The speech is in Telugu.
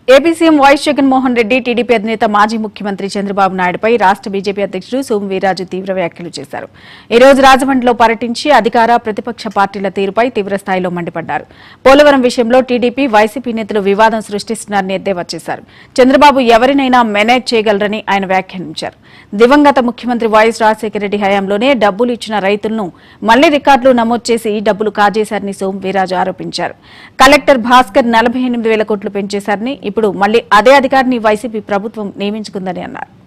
AP CM YS Jaganmohan Reddy TDP అధినేత మాజీ ముఖ్యమంత్రి చంద్రబాబు నాయుడుపై రాష్ట్ర బీజేపీ అధ్యక్షుడు సోము వీర్రాజు తీవ్ర వ్యాఖ్యలు చేశారు ఈ రోజు రాజమండ్రిలో పర్యటించి అధికార ప్రతిపక్ష పార్టీల తీరుపై తీవ్రస్థాయిలో మండిపడ్డారు పోలవరం విషయంలో టీడీపీ వైసీపీ నేతలు వివాదం సృష్టిస్తున్నారని ఎద్దేవా చేశారు చంద్రబాబు ఎవరినైనా మేనేజ్ చేయగలరని ఆయన వ్యాఖ్యానించారు దివంగత ముఖ్యమంత్రి వైఎస్ రాజశేఖర రెడ్డి హయాంలోనే డబ్బులు ఇచ్చిన రైతులను మళ్లీ రికార్డులు నమోదు చేసి డబ్బులు కాజేశారని సోము వీర్రాజు ఆరోపించారు కలెక్టర్ భాస్కర్ నలభై ఎనిమిది వేల కోట్లు పెంచేశారని ఇప్పుడు మళ్లీ అదే అధికారిని వైసీపీ ప్రభుత్వం నియమించుకుందని అన్నారు